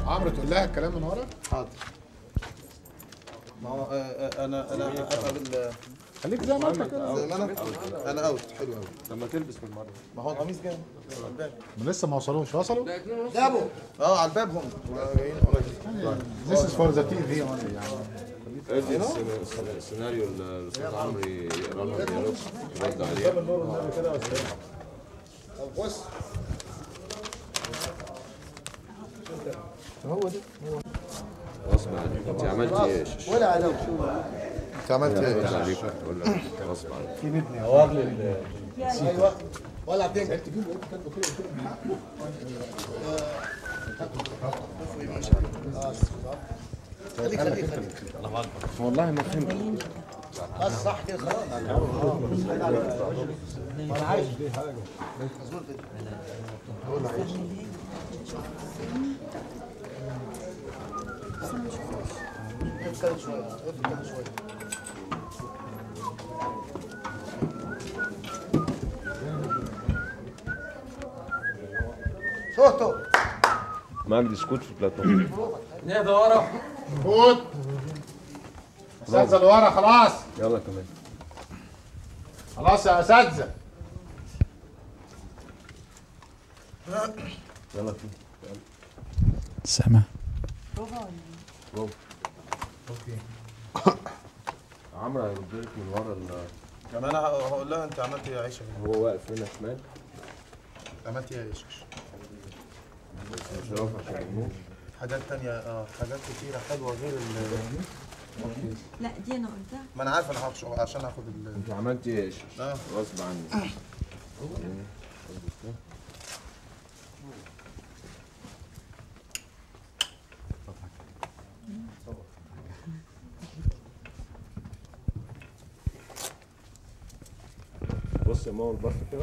عمرو تقول لها الكلام من ورا حاضر ما هو آه، آه، انا انا قبل خليك زي ما انت كده زي ما انا انا اوت حلو قوي لما تلبس بالمره ما هو القميص جاي على الباب لسه ما وصلوش وصلوا جابوا اه على الباب هم جايين قريب This is for the TV only يعني ادي السينا- السينا- السيناريو اللي الاستاذ عمرو يقرا لنا ديالوج يرد عليه بص غصب عنك انت عملتي ايه؟ ولا عدو انت عملت رد ايه؟ عليك ولا غصب عنك ولا تنجح تجيبه انت كاتبه كده خليك خليك خليك والله ما فهمت بس صح كده خلاص افكر شويه افكر شويه صوته مجدي سكوت في بلاتون فوت اساتذه اللي ورا خلاص يلا كمان خلاص يا اساتذه يلا كمان سما عمرو هيرد لك من ورا ال- كمان هقول لها انت عملت ايه يا عيشه هو واقف هنا شمال عملت ايه يا عيشه مش هيقف عشان النور حاجات تانية اه حاجات كتيرة حلوة غير ال لا دي انا قلتها ما انا عارف انا هاخد شغل عشان اخد ال انت عملتي ايه يا شيخ؟ اه غصب عنك بص يا ماما البص كده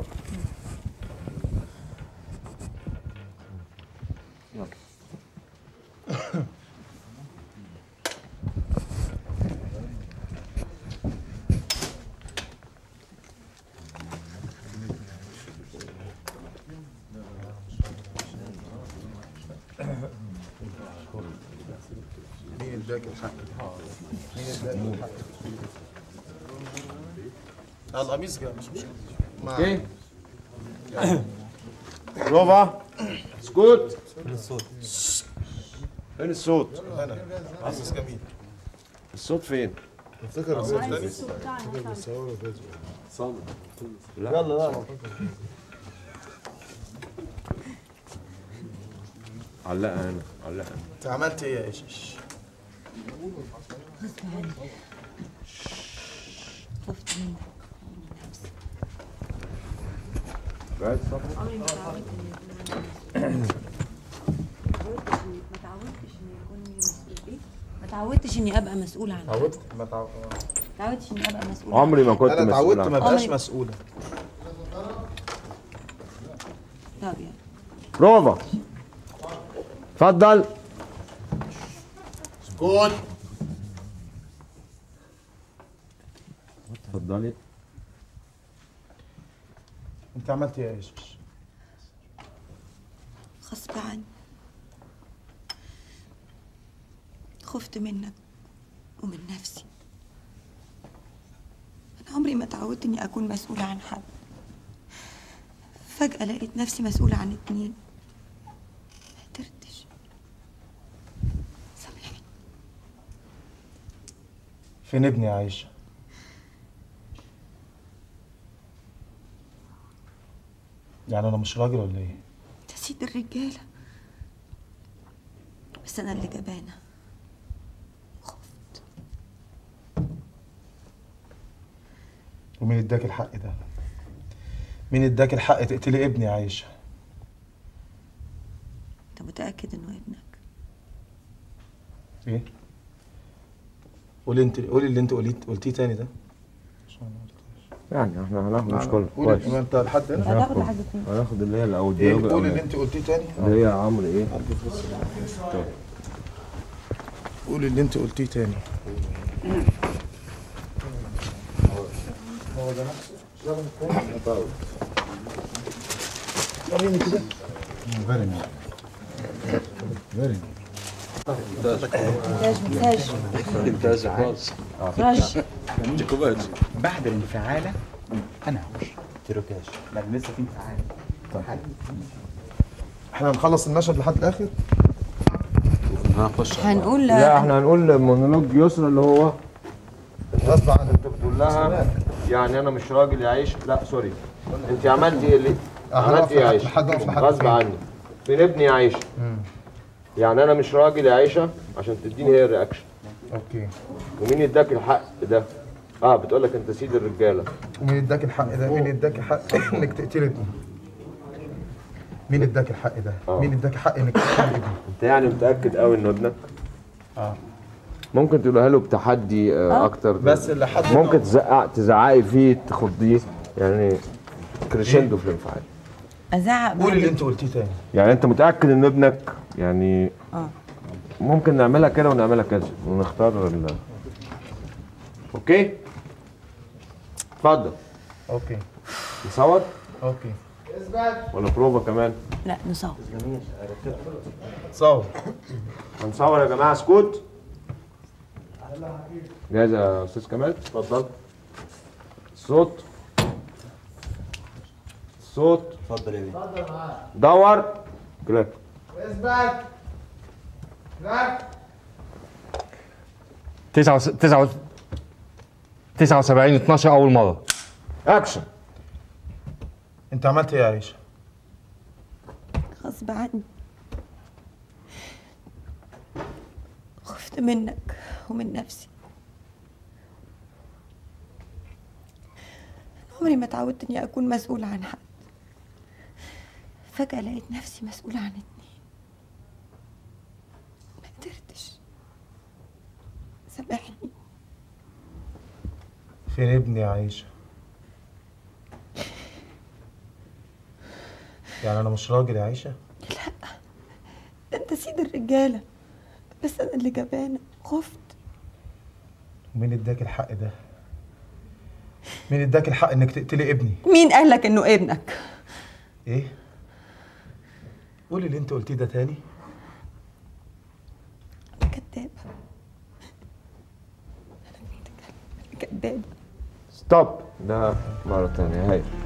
يلا مين اداك الحق؟ مين اداك الحق؟ اه القميص جاي مش مشكلة مع- اوكي بروفا سكوت فين الصوت؟ فين الصوت؟ هنا قميص جميل الصوت فين؟ افتكر الصوت تاني يلا يلا علقها هنا علقها هنا انت عملت ايه يا ايشش؟ غصب عني خفت منك بعد صفحة عمري ما تعودت اني ما تعودتش اني يكون لي مسؤول ايه ما تعودتش اني ابقى مسؤول عن حد. اتعودت ما تعودت ما تعودتش اني ابقى مسؤول عن عمري ما كنت انا مسؤول اتعودت ما عنك. بقاش عمري- مسؤولة طب يعني بروفا اتفضل سكوت اتفضلي انت عملت ايه يا ايشش؟ غصب عني خفت منك ومن نفسي أنا عمري ما تعودت إني أكون مسؤولة عن حد فجأة لقيت نفسي مسؤولة عن اتنين ما قدرتش سامحني فين ابني يا عيشة؟ يعني انا مش راجل ولا ايه؟ ده سيد الرجالة بس أنا اللي جبانة خفت ومين اداك الحق ده؟ مين اداك الحق تقتلي ابني يا عيشة؟ أنت متأكد إنه ابنك ايه؟ قولي انت قولي اللي انت قلت قلتيه تاني ده يعني احنا هناخد مش كله قولي كويس ما انت لحد هنا هتاخد لحد فين؟ هناخد اللي هي الاول ايه الديالوج قولي اللي الأولاني. انت قلتيه تاني اللي هي عمرو ايه قولي اللي انت قلتيه تاني هو ده نفسه شغل التاني وريني كده فيري نايس فيري مونتاج مونتاج انتاج خالص رش جاكوفيتش بعد الانفعالة أنا هوش تروكاش لأن لسه في انفعال احنا هنخلص المشهد لحد الاخر هنخش هنقول لا احنا هنقول مونولوج يسرى اللي هو غصب عنك انت بتقول لها يعني انا مش راجل يعيش لا سوري انت عملتي ايه اللي عملتي ايه يا عيشه لحد اقف لحد غصب فين؟ عني فين ابني يا عيشه يعني انا مش راجل يا عيشه عشان تديني هي الرياكشن اوكي ومين اداك الحق ده اه بتقول لك انت سيد الرجاله ومين اداك الحق ده مين اداك الحق انك تقتل ابني مين اداك الحق ده آه. مين اداك الحق انك تقتل ابني انت يعني متاكد قوي انه ابنك اه ممكن تقولها له بتحدي آه اكتر بس لحد ممكن تزعق تزعقي فيه تخضيه يعني كريشندو في الانفعال ازعق قول اللي بعد انت قلتيه تاني يعني انت متاكد ان ابنك يعني اه ممكن نعملها كده ونعملها كده ونختار ال اوكي اتفضل اوكي نصور اوكي ولا بروفا كمان لا نصور صور هنصور يا جماعه سكوت جاهز يا استاذ كمال اتفضل الصوت الصوت اتفضل يا بيه دور كلاك تسعة وس- تسعة وس- تسعة وسبعين 12 أول مرة اكشن انت عملت ايه يا عيشه غصب عني خفت منك ومن نفسي عمري ما اتعودت اني اكون مسؤولة عن حد فجأة لقيت نفسي مسؤولة عن اتنين ما قدرتش سامحني فين ابني يا عيشه يعني انا مش راجل يا عيشه ده انت سيد الرجالة بس انا اللي جبانة خفت ومين اداك الحق ده مين اداك الحق انك تقتلي ابني مين قالك انه ابنك ايه قولي اللي انت قلتيه ده تاني انا كدابة انا كدابة ستوب ده مره ثانيه هاي